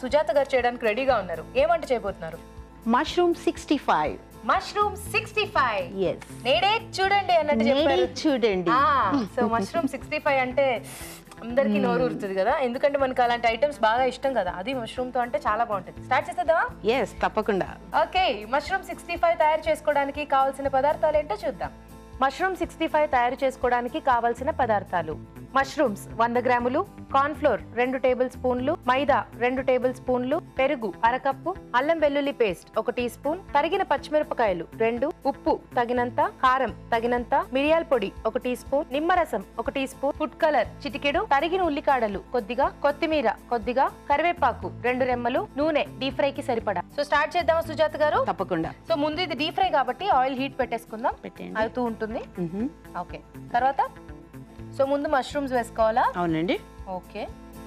సుజాత గారు చేయడానికి రెడీగా ఉన్నారు ఏమంట చేయబోతున్నారు mushroom sixty five mushroom sixty five yes నేడే చూడండి అన్నట్టు చెప్పారు చూడండి సో మష్రూమ్ సిక్స్టీ ఫైవ్ అంటే అందరికి నోరు ఊరుతుంది కదా ఎందుకంటే మనకి అలాంటి ఐటమ్స్ బాగా ఇష్టం కదా అది మష్రూమ్ తో అంటే చాలా బాగుంటుంది స్టార్ట్ చేసేద్దామా ఎస్ తప్పకుండా ఓకే మష్రూమ్ సిక్స్టీ ఫైవ్ తయారు చేసుకోవడానికి కావాల్సిన పదార్థాలు ఏంటో చూద్దాం మష్రూమ్ సిక్స్టీ ఫైవ్ తయారు చేసుకోవడానికి కావాల్సిన పదార్థాలు మష్రూమ్స్ వంద గ్రాములు కార్న్ ఫ్లోర్ రెండు టేబుల్ స్పూన్లు మైదా రెండు టేబుల్ స్పూన్లు పెరుగు అరకప్పు అల్లం వెల్లుల్లి పేస్ట్ ఒక టీ స్పూన్ తరిగిన పచ్చిమిరపకాయలు రెండు ఉప్పు తగినంత కారం తగినంత మిరియాల పొడి ఒక టీ స్పూన్ నిమ్మరసం ఒక టీ స్పూన్ ఫుడ్ కలర్ చిటికెడు తరిగిన ఉల్లికాడలు కొద్దిగా కొత్తిమీర కొద్దిగా కరివేపాకు రెండు రెమ్మలు నూనె డీప్ ఫ్రై కి సరిపడా సో స్టార్ట్ చేద్దామా సుజాత గారు తప్పకుండా సో ముందు ఇది డీప్ ఫ్రై కాబట్టి ఆయిల్ హీట్ పెట్టేసుకుందాం పెట్టేయండి అవుతూ ఉంటుంది మ్హూ. ఓకే తర్వాత సో ముందు మష్రూమ్స్ వేసుకోవాలా అవునండి ఓకే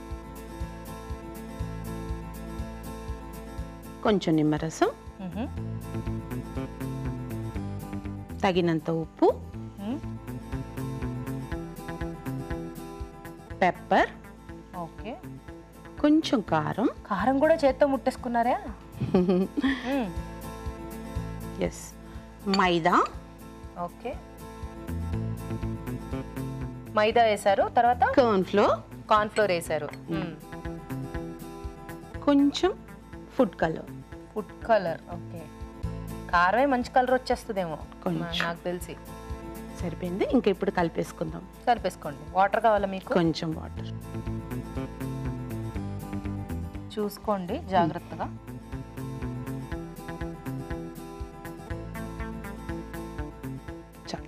కొంచెం నిమ్మరసం మ్హూ. తగినంత ఉప్పు మ్. పెప్పర్ ఓకే కొంచెం కారం కారం కూడా చేత్తో ముట్టేసుకున్నారా మ్. ఎస్ మైదా ఓకే మైదా వేశారు తర్వాత కార్న్ ఫ్లోర్ కార్న్ ఫ్లోర్ వేశారు కొంచెం food colour food colour okay కారమే మంచి కలర్ వచ్చేస్తుందేమో కొంచెం. నాకు తెలిసి సరిపోయింది ఇంకా ఇప్పుడు కలిపేసుకుందాం కలిపేసుకోండి వాటర్ కావాలా మీకు కొంచెం వాటర్ చూసుకోండి జాగ్రత్తగా చాలు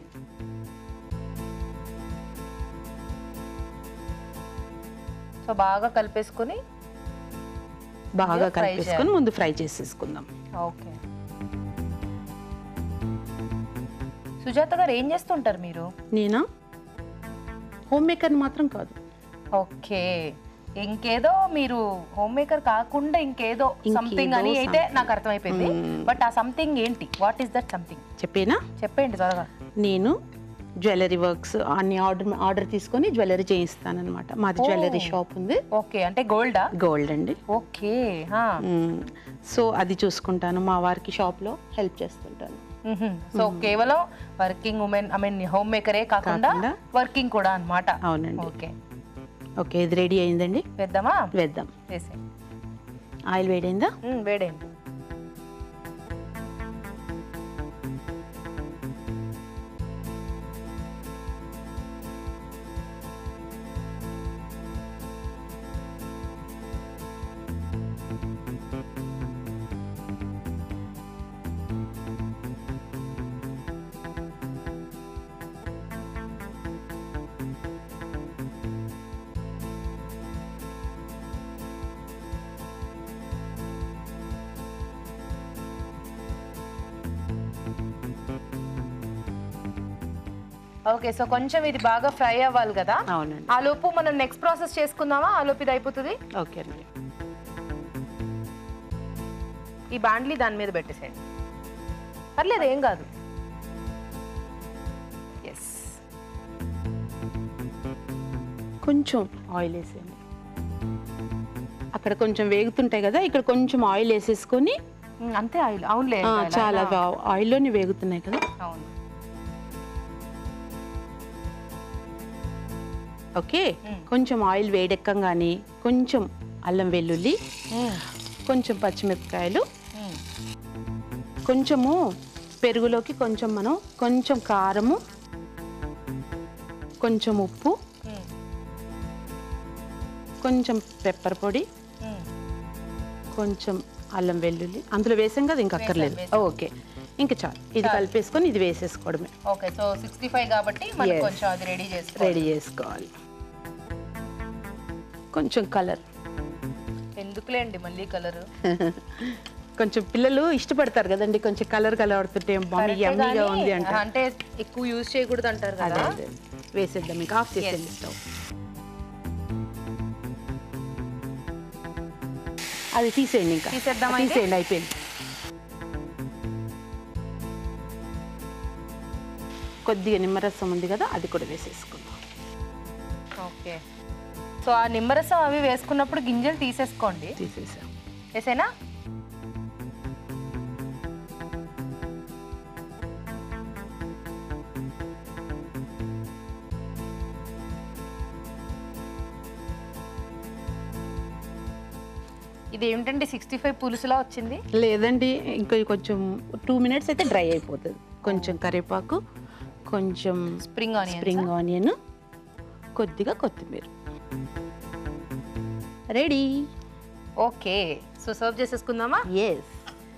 సో బాగా కలిపేసుకుని బాగా ఇందులో fry కలిపేసుకొని ముందు ఫ్రై చేసేసుకుందాం ఓకే సుజాత గారు ఏం చేస్తుంటారు మీరు నేనా హోమ్ మేకర్ మాత్రం కాదు ఓకే ఇంకేదో మీరు హోమ్ మేకర్ కాకుండా ఇంకేదో ఇంకేదో సంథింగ్ అని అయితే something. నాకు అర్థమైపోయింది మ్మ్. బట్ ఆ సంథింగ్ ఏంటి వాట్ ఈస్ దట్ సంథింగ్ చెప్పేనా చెప్పండి త్వరగా నేను జ్యువెలరీ వర్క్స్ అన్ని ఆర్డర్ ఆర్డర్ తీసుకొని జ్యువెలరీ చేయిస్తానన్నమాట మాది జ్యువెలరీ షాప్ ఉంది ఓకే అంటే గోల్డా గోల్డ్ అండి ఓకే సో అది చూసుకుంటాను మా వారికి షాప్లో హెల్ప్ చేస్తుంటాను సో కేవలం working women I mean home మేకరే కాకుండా కాకుండా వర్కింగ్ కూడా అన్నమాట అవునండి ఓకే ఓకే ఇది రెడీ అయిందండి వేద్దామా వేద్దాం వేసే ఆయిల్ వేడైందా వేడేయండి ఓకే సో కొంచెం ఇది బాగా ఫ్రై అవ్వాలి కదా అవునండి ఆ లోపు మనం నెక్స్ట్ ప్రాసెస్ చేసుకుందామా ఆ లోపు ఇది అయిపోతుంది ఓకే అండి ఈ బాండ్లీ దాని మీద పెట్టేసేయండి పర్లేదు ఏం కాదు ఎస్ కొంచెం ఆయిల్ వేసేయండి అక్కడ కొంచెం వేగుతుంటాయి కదా ఇక్కడ కొంచెం ఆయిల్ వేసేసుకొని అంతే ఆయిల్ అవునులే ఆ, ఇలా- చాలా ఆయిల్లోనే వేగుతున్నాయి కదా అవును ఓకే మ్మ్. కొంచెం ఆయిల్ వేడెక్కంగానే కొంచెం అల్లం వెల్లుల్లి మ్మ్. కొంచెం పచ్చిమిరపకాయలు మ్మ్. కొంచెము పెరుగులోకి కొంచెం మనం కొంచెం కారము కొంచెం ఉప్పు మ్మ్. కొంచెం పెప్పర్ పొడి మ్మ్. కొంచెం అల్లం వెల్లుల్లి అందులో వేసాం కదా ఇంకా అక్కర్లేదు వేసాం. ఓకే ఇంకా చాలు ఇది కలిపేసుకొని ఇది వేసేసుకోవడమే ఓకే సో సిక్స్టీ ఫైవ్ కాబట్టి మనం Yes. కొంచెం అది రెడీ చేసుకోవాలి రెడీ చేసుకోవాలి కొంచెం కలర్ ఎందుకులేండి మళ్ళీ కలర్ కొంచెం పిల్లలు ఇష్టపడతారు కదండి కొంచెం కలర్ కలర్ మమ్మీ యమ్మీగా ఉంది అంట అంటే ఎక్కువ యూజ్ చేయకూడదు అంటారు అదే కదా అదే వేసేద్దాం ఇంకా ఆఫ్ చేసేయండి స్టవ్ అది తీసేయండి ఇంకా తీసేద్దామా ఇది? తీసేయండి అయిపోయింది కొద్దిగా నిమ్మరసం ఉంది కదా అది కూడా వేసేసుకుందాం ఓకే సో ఆ నిమ్మరసం అవి వేసుకున్నప్పుడు గింజలు తీసేసుకోండి తీసేసాం వేసేనా ఇది ఏమిటండి సిక్స్టీ ఫైవ్ పులుసులా వచ్చింది లేదండి ఇంకా కొంచెం టూ మినిట్స్ అయితే డ్రై అయిపోతుంది కొంచెం కరివేపాకు కొంచెం స్ప్రింగ్ ఆనియన్ స్ప్రింగ్ ఆనియన్ కొద్దిగా కొత్తిమీర రెడీ ఓకే సో సర్వ్ చేసేసుకుందామా ఎస్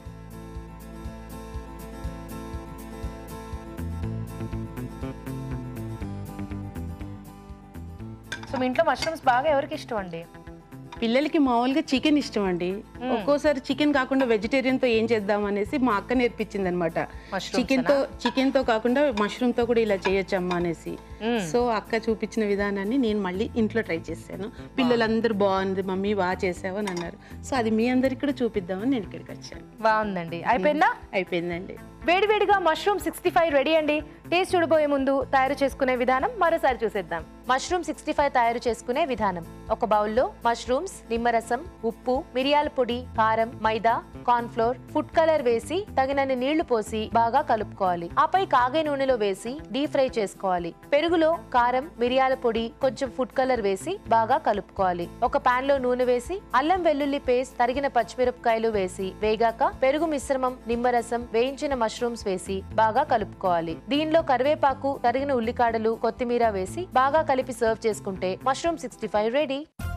సో మీ ఇంట్లో మష్రూమ్స్ బాగా ఎవరికి ఇష్టం అండి పిల్లలకి మామూలుగా చికెన్ ఇష్టం అండి ఒక్కోసారి చికెన్ కాకుండా వెజిటేరియన్ తో ఏం చేద్దాం అనేసి మా అక్క నేర్పించింది అనమాట Mushrooms చికెన్ తో చికెన్ తో కాకుండా మష్రూమ్ తో కూడా ఇలా చేయొచ్చమ్మా అనేసి మ్మ్. సో అక్క చూపించిన విధానాన్ని నేను మళ్ళీ ఇంట్లో ట్రై చేశాను పిల్లలందరూ బాగుంది మమ్మీ బాగా చేసావు అని అన్నారు సో అది మీ అందరికి కూడా చూపిద్దామని నేను ఇక్కడికి వచ్చాను బాగుందండి అయిపోయిందా అయిపోయిందండి వేడివేడిగా మష్రూమ్ సిక్స్టీ ఫైవ్ రెడీ అండి టేస్ట్ చూడబోయే ముందు తయారు చేసుకునే విధానం మరోసారి చూసేద్దాం మష్రూమ్ సిక్స్టీ ఫైవ్ తయారు చేసుకునే విధానం ఒక బౌల్లో మష్రూమ్స్ నిమ్మరసం ఉప్పు మిరియాల పొడి కారం మైదా కార్న్ ఫ్లోర్ ఫుడ్ కలర్ వేసి తగినన్ని నీళ్లు పోసి బాగా కలుపుకోవాలి ఆపై కాగే నూనెలో వేసి డీప్ ఫ్రై చేసుకోవాలి పెరుగులో కారం మిరియాల పొడి కొంచెం ఫుడ్ కలర్ వేసి బాగా కలుపుకోవాలి ఒక పాన్ లో నూనె వేసి అల్లం వెల్లుల్లి పేస్ట్ తరిగిన పచ్చిమిరపకాయలు వేసి వేగాక పెరుగు మిశ్రమం నిమ్మరసం వేయించిన మష్రూమ్స్ వేసి బాగా కలుపుకోవాలి దీనిలో కరివేపాకు తరిగిన ఉల్లికాడలు కొత్తిమీర వేసి బాగా కలిపి సర్వ్ చేసుకుంటే మష్రూమ్ సిక్స్టీ ఫైవ్ రెడీ